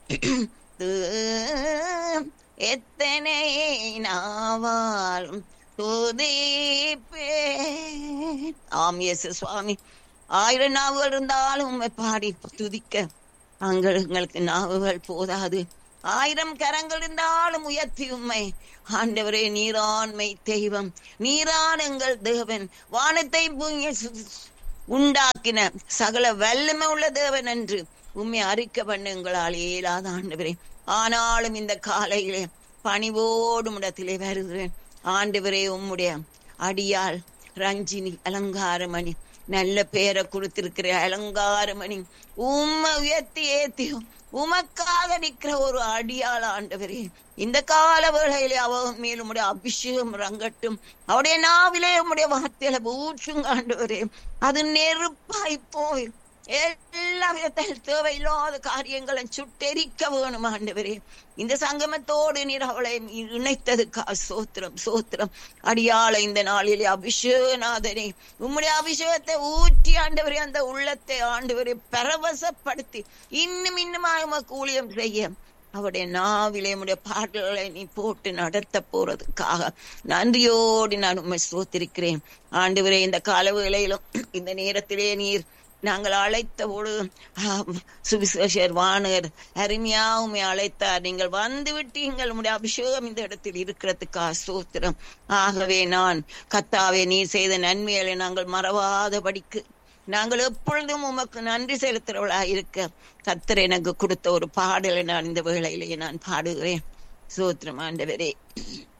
எத்தனை நாவாலும் துதிப்பேன் ஆம் இயேசு சுவாமி ஆயிரம் நாவுகள் இருந்தாலும் உம்மை பாடி துதிக்க அங்கள் எங்களுக்கு நாவுகள் போதாது ஆயிரம் கரங்கள் இருந்தாலும் உயர்த்தி உம்மை ஆண்டவரே நீராண்மை தெய்வம் நீரான் எங்கள் தேவன் வானத்தை பூமியை சு- உண்டாக்கின சகல வல்லமை உள்ள தேவன் என்று உம்மை அறிக்க பண்ண எங்களால் இயலாத ஆண்டவரே ஆனாலும் இந்த காலையிலே பணிவோடும் இடத்திலே வருகிறேன் ஆண்டவரே உம்முடைய அடியால் ரஞ்சினி அலங்காரமணி நல்ல பேரை கொடுத்திருக்கிற அலங்காரமணி உம்மை உயர்த்தி ஏத்தி உமக்காக நிற்கிற ஒரு அடியாள் ஆண்டவரே இந்த கால வேளையிலே அவ மேல் உம்முடைய அபிஷேகம் ரங்கட்டும் அவருடைய நாவிலே உம்முடைய வார்த்தையில ஊற்றுங்க ஆண்டவரே அது நெருப்பாய் போய் எல்லா விதத்தில் தேவையில்லாத காரியங்களை சுட்டெரிக்க வேணும் ஆண்டவரே இந்த சங்கமத்தோடு நீர் அவளை இணைத்ததுக்கா சோத்திரம் சோத்திரம் அடியாள இந்த நாளிலே அபிஷேகநாதனே உம்முடைய அபிஷேகத்தை ஊற்றி ஆண்டவரே அந்த உள்ளத்தை ஆண்டவரே பரவசப்படுத்தி இன்னும் இன்னுமாக உமக்கு ஊழியம் செய்ய அவருடைய நாவிலே உடைய பாடல்களை நீ போட்டு நடத்த போறதுக்காக நன்றியோடு நான் உண்மை சோத்திருக்கிறேன் ஆண்டவரே இந்த காலவேளையிலும் இந்த நேரத்திலே நீர் நாங்கள் அழைத்த பொழுது ஆம், சுவிசேஷர் வாணர் அருமையா உண்மை அழைத்தார் நீங்கள் வந்து விட்டீங்கள் உம்முடைய அபிஷேகம் இந்த இடத்தில் இருக்கிறதுக்கா சோத்திரம் ஆகவே நான் கத்தாவே நீர் செய்த நன்மைகளை நாங்கள் மறவாதபடிக்கு நாங்கள் எப்பொழுதும் உமக்கு நன்றி செலுத்துறவளா இருக்க கத்தர் எனக்கு கொடுத்த ஒரு பாடலை நான் இந்த வேளையிலேயே நான் பாடுகிறேன் சோத்திரம் ஆண்டவரே